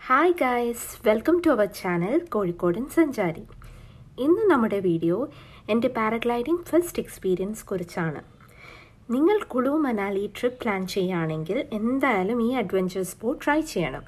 hi guys welcome to our channel കോഴിക്കോടൻ സഞ്ചാരി ഇന്ന് നമ്മുടെ വീഡിയോ എൻ്റെ പാരഗ്ലൈഡിംഗ് ഫസ്റ്റ് എക്സ്പീരിയൻസ് കുറിച്ചാണ് നിങ്ങൾ കുളു മനാലി ട്രിപ്പ് പ്ലാൻ ചെയ്യുകയാണെങ്കിൽ എന്തായാലും ഈ അഡ്വഞ്ചർ സ്പോർട്ട് ട്രൈ ചെയ്യണം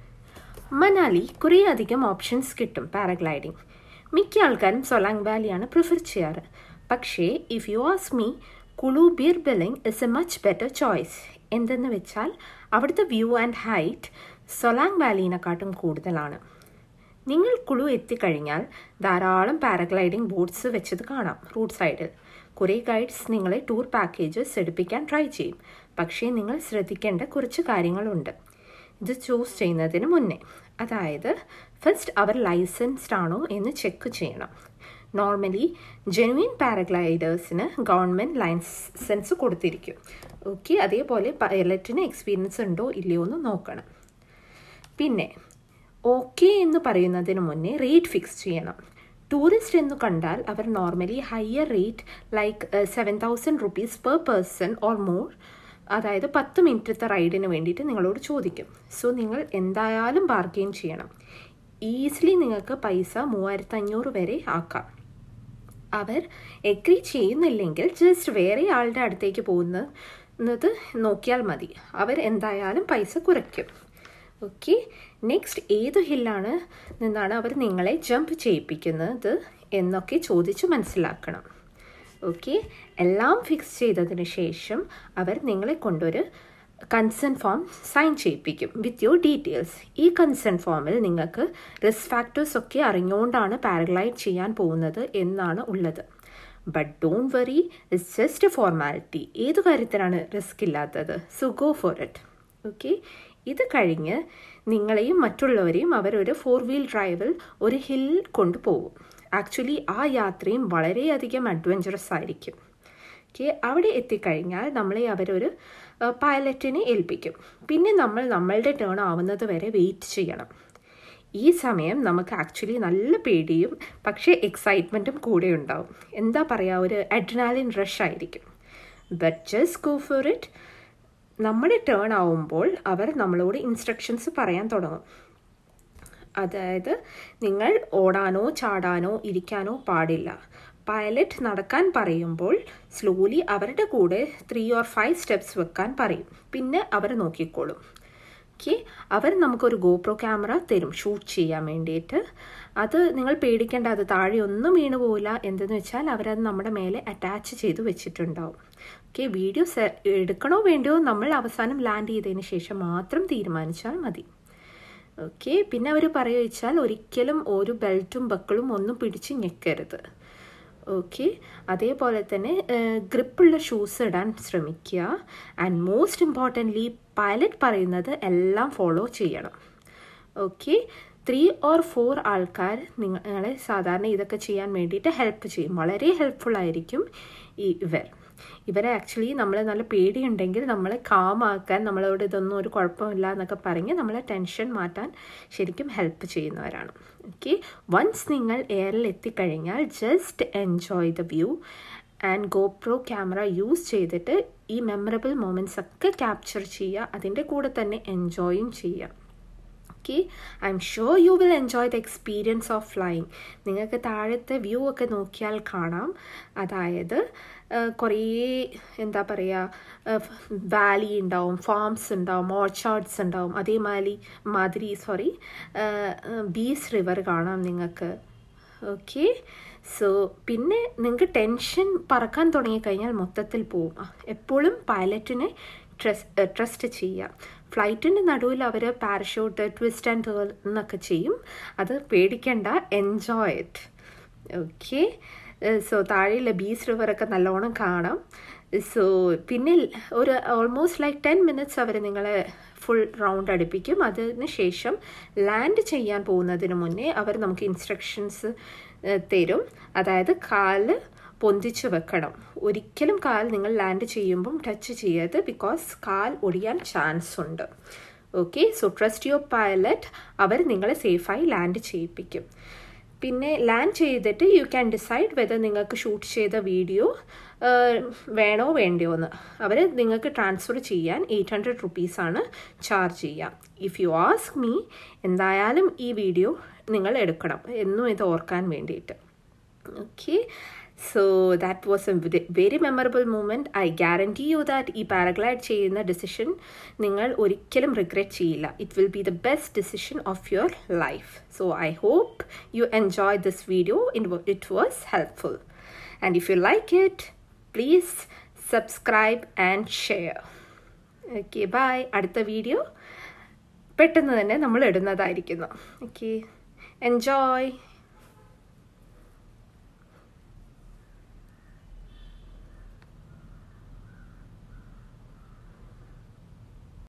മനാലി കുറേ അധികം ഓപ്ഷൻസ് കിട്ടും പാരഗ്ലൈഡിംഗ് മിക്ക ആൾക്കാരും സൊലാങ് വാലിയാണ് പ്രിഫർ ചെയ്യാറ് പക്ഷേ if you ask me Kullu Bir Billing is a much better choice എന്തെന്ന് വെച്ചാൽ അവിടുത്തെ വ്യൂ ആൻഡ് ഹൈറ്റ് സൊലാങ് വാലിനെക്കാട്ടും കൂടുതലാണ് നിങ്ങൾ കുളു എത്തിക്കഴിഞ്ഞാൽ ധാരാളം പാരഗ്ലൈഡിംഗ് ബോട്ട്സ് വെച്ചത് കാണാം റൂട്ട് സൈഡിൽ കുറേ ഗൈഡ്സ് നിങ്ങളെ ടൂർ പാക്കേജസ് എടുപ്പിക്കാൻ ട്രൈ ചെയ്യും പക്ഷേ നിങ്ങൾ ശ്രദ്ധിക്കേണ്ട കുറച്ച് കാര്യങ്ങളുണ്ട് ഇത് ചൂസ് ചെയ്യുന്നതിന് മുന്നേ അതായത് ഫസ്റ്റ് അവർ ലൈസൻസ്ഡ് ആണോ എന്ന് ചെക്ക് ചെയ്യണം നോർമലി ജെനുവിൻ പാരഗ്ലൈഡേഴ്സിന് ഗവൺമെൻറ് ലൈസൻസ് കൊടുത്തിരിക്കും ഓക്കെ അതേപോലെ പൈലറ്റിന് എക്സ്പീരിയൻസ് ഉണ്ടോ ഇല്ലയോ എന്ന് നോക്കണം പിന്നെ ഓക്കെ എന്ന് പറയുന്നതിന് മുന്നേ റേറ്റ് ഫിക്സ് ചെയ്യണം ടൂറിസ്റ്റ് എന്ന് കണ്ടാൽ അവർ normally higher rate like seven thousand rupees per person or more അതായത് പത്ത് മിനിറ്റത്തെ റൈഡിന് വേണ്ടിയിട്ട് നിങ്ങളോട് ചോദിക്കും സോ നിങ്ങൾ എന്തായാലും ബാർഗെയിൻ ചെയ്യണം ഈസിലി നിങ്ങൾക്ക് പൈസ മൂവായിരത്തി അഞ്ഞൂറ് വരെ ആക്കാം അവർ എഗ്രി ചെയ്യുന്നില്ലെങ്കിൽ ജസ്റ്റ് വേറെ ആളുടെ അടുത്തേക്ക് പോകുന്നത് നോക്കിയാൽ മതി അവർ എന്തായാലും പൈസ കുറയ്ക്കും ഓക്കെ നെക്സ്റ്റ് ഏത് ഹില്ലാണ് നിന്നാണ് അവർ നിങ്ങളെ ജമ്പ് ചെയ്യിപ്പിക്കുന്നത് എന്നൊക്കെ ചോദിച്ച് മനസ്സിലാക്കണം ഓക്കെ എല്ലാം ഫിക്സ് ചെയ്തതിന് ശേഷം അവർ നിങ്ങളെ കൊണ്ടൊരു കൺസേൺ ഫോം സൈൻ ചെയ്യിപ്പിക്കും വിത്ത് യുവർ ഡീറ്റെയിൽസ് ഈ കൺസേൺ ഫോമിൽ നിങ്ങൾക്ക് റിസ്ക് ഫാക്ടേഴ്സ് ഒക്കെ അറിഞ്ഞുകൊണ്ടാണ് പാരഗ്ലൈഡ് ചെയ്യാൻ പോകുന്നത് എന്നാണ് ഉള്ളത് but don't worry it's just a formality ഏത് കാര്യത്തിനാണ് റിസ്ക് ഇല്ലാത്തത് so go for it okay ഇത് കഴിഞ്ഞ് നിങ്ങളെയും മറ്റുള്ളവരെയും അവരൊരു ഫോർ വീൽ ഡ്രൈവിൽ ഒരു ഹിൽ കൊണ്ടുപോകും ആക്ച്വലി ആ യാത്രയും വളരെയധികം അഡ്വഞ്ചറസ് ആയിരിക്കും ഓക്കെ അവിടെ എത്തിക്കഴിഞ്ഞാൽ നമ്മളെ അവരൊരു പൈലറ്റിനെ ഏൽപ്പിക്കും പിന്നെ നമ്മൾ നമ്മളുടെ ടേൺ ആവുന്നത് വരെ വെയിറ്റ് ചെയ്യണം ഈ സമയം നമുക്ക് ആക്ച്വലി നല്ല പേടിയും പക്ഷേ എക്സൈറ്റ്മെൻറ്റും കൂടെ ഉണ്ടാവും എന്താ പറയുക ഒരു അഡ്രിനാലിൻ റഷ് ആയിരിക്കും but just go for it നമ്മുടെ ടേൺ ആവുമ്പോൾ അവർ നമ്മളോട് ഇൻസ്ട്രക്ഷൻസ് പറയാൻ തുടങ്ങും അതായത് നിങ്ങൾ ഓടാനോ ചാടാനോ ഇരിക്കാനോ പാടില്ല പൈലറ്റ് നടക്കാൻ പറയുമ്പോൾ സ്ലോലി അവരുടെ കൂടെ ത്രീ ഓർ ഫൈവ് സ്റ്റെപ്സ് വെക്കാൻ പറയും പിന്നെ അവർ നോക്കിക്കോളും ഓക്കെ അവർ നമുക്കൊരു ഗോപ്രോ ക്യാമറ തരും ഷൂട്ട് ചെയ്യാൻ വേണ്ടിയിട്ട് അത് നിങ്ങൾ പേടിക്കേണ്ട അത് താഴെ ഒന്നും വീണു പോവില്ല എന്തെന്ന് വെച്ചാൽ അവരത് നമ്മുടെ മേലെ അറ്റാച്ച് ചെയ്ത് വെച്ചിട്ടുണ്ടാവും ഓക്കെ വീഡിയോ എടുക്കണോ വേണ്ടയോ നമ്മൾ അവസാനം ലാൻഡ് ചെയ്തതിന് ശേഷം മാത്രം തീരുമാനിച്ചാൽ മതി ഓക്കെ പിന്നെ അവർ പറയുക വെച്ചാൽ ഒരിക്കലും ഒരു ബെൽറ്റും ബക്കിളും ഒന്നും പിടിച്ച് ഞെക്കരുത് ഓക്കെ അതേപോലെ തന്നെ ഗ്രിപ്പുള്ള ഷൂസ് ഇടാൻ ശ്രമിക്കുക ആൻഡ് മോസ്റ്റ് ഇമ്പോർട്ടൻ്റ്ലി പൈലറ്റ് പറയുന്നത് എല്ലാം ഫോളോ ചെയ്യണം ഓക്കെ ത്രീ ഓർ ഫോർ ആൾക്കാർ നിങ്ങളെ സാധാരണ ഇതൊക്കെ ചെയ്യാൻ വേണ്ടിയിട്ട് ഹെൽപ്പ് ചെയ്യും വളരെ ഹെൽപ്ഫുൾ ആയിരിക്കും ഈ ഇവർ ഇവരെ ആക്ച്വലി നമ്മൾ നല്ല പേടിയുണ്ടെങ്കിൽ നമ്മളെ കാമാക്കാൻ നമ്മളോട് ഇതൊന്നും ഒരു കുഴപ്പമില്ല എന്നൊക്കെ പറഞ്ഞ് നമ്മളെ ടെൻഷൻ മാറ്റാൻ ശരിക്കും ഹെൽപ്പ് ചെയ്യുന്നവരാണ് ഓക്കെ വൺസ് നിങ്ങൾ എയറിൽ എത്തിക്കഴിഞ്ഞാൽ just enjoy the view and GoPro camera use ചെയ്തിട്ട് ഈ മെമ്മറബിൾ മൊമെൻറ്റ്സ് ഒക്കെ ക്യാപ്ചർ ചെയ്യുക അതിൻ്റെ കൂടെ തന്നെ എൻജോയും ചെയ്യുക okay I'm sure you will enjoy the experience of flying നിങ്ങൾക്ക് താഴത്തെ വ്യൂ ഒക്കെ നോക്കിയാൽ കാണാം അതായത് കുറേ എന്താ പറയുക വാലി ഉണ്ടാവും ഫാംസ് ഉണ്ടാവും ഓർച്ചാർഡ്സ് ഉണ്ടാവും അതേമാതിരി മാതിരി സോറി ബീസ് റിവർ കാണാം നിങ്ങൾക്ക് ഓക്കെ സോ പിന്നെ നിങ്ങൾക്ക് ടെൻഷൻ പറക്കാൻ തുടങ്ങിക്കഴിഞ്ഞാൽ മൊത്തത്തിൽ പോവും എപ്പോഴും പൈലറ്റിനെ ട്രസ്റ്റ് ട്രസ്റ്റ് ചെയ്യുക ഫ്ലൈറ്റിൻ്റെ നടുവിൽ അവർ പാരഷൂട്ട് ട്വിസ്റ്റ് ആൻഡ് ടേൾ എന്നൊക്കെ ചെയ്യും അത് പേടിക്കേണ്ട എൻജോയ് ഇറ്റ് ഓക്കെ സോ താഴെയുള്ള ബീച്ച് റിവറൊക്കെ നല്ലോണം കാണാം സോ പിന്നെ ഒരു ഓൾമോസ്റ്റ് ലൈക്ക് ടെൻ മിനിറ്റ്സ് അവർ നിങ്ങളെ ഫുൾ റൗണ്ട് അടുപ്പിക്കും അതിന് ശേഷം ലാൻഡ് ചെയ്യാൻ പോകുന്നതിന് മുന്നേ അവർ നമുക്ക് ഇൻസ്ട്രക്ഷൻസ് തരും അതായത് കാല് പൊന്തിച്ച് വെക്കണം ഒരിക്കലും കാൽ നിങ്ങൾ ലാൻഡ് ചെയ്യുമ്പം ടച്ച് ചെയ്യരുത് ബിക്കോസ് കാൽ ഒടിയാൻ ചാൻസ് ഉണ്ട് okay so trust your pilot അവർ നിങ്ങളെ സേഫായി ലാൻഡ് ചെയ്യിപ്പിക്കും പിന്നെ ലാൻഡ് ചെയ്തിട്ട് യു ക്യാൻ ഡിസൈഡ് വെദർ നിങ്ങൾക്ക് ഷൂട്ട് ചെയ്ത വീഡിയോ വേണോ വേണ്ടയോ എന്ന് അവർ നിങ്ങൾക്ക് ട്രാൻസ്ഫർ ചെയ്യാൻ എയ്റ്റ് ഹൺഡ്രഡ് റുപ്പീസാണ് ചാർജ് ചെയ്യുക ഇഫ് യു ആസ്ക് മീ എന്തായാലും ഈ വീഡിയോ നിങ്ങൾ എടുക്കണം എന്നും ഇത് ഓർക്കാൻ വേണ്ടിയിട്ട് okay so that was a very memorable moment I guarantee you that ഈ പാരഗ്ലൈഡ് ചെയ്യുന്ന ഡിസിഷൻ നിങ്ങൾ ഒരിക്കലും റിഗ്രറ്റ് ചെയ്യില്ല it will be the best decision of your life so I hope you enjoy this video it was helpful and if you like it please subscribe and share okay bye അടുത്ത video പെട്ടെന്ന് തന്നെ നമ്മൾ ഇടുന്നതായിരിക്കുന്നു okay enjoy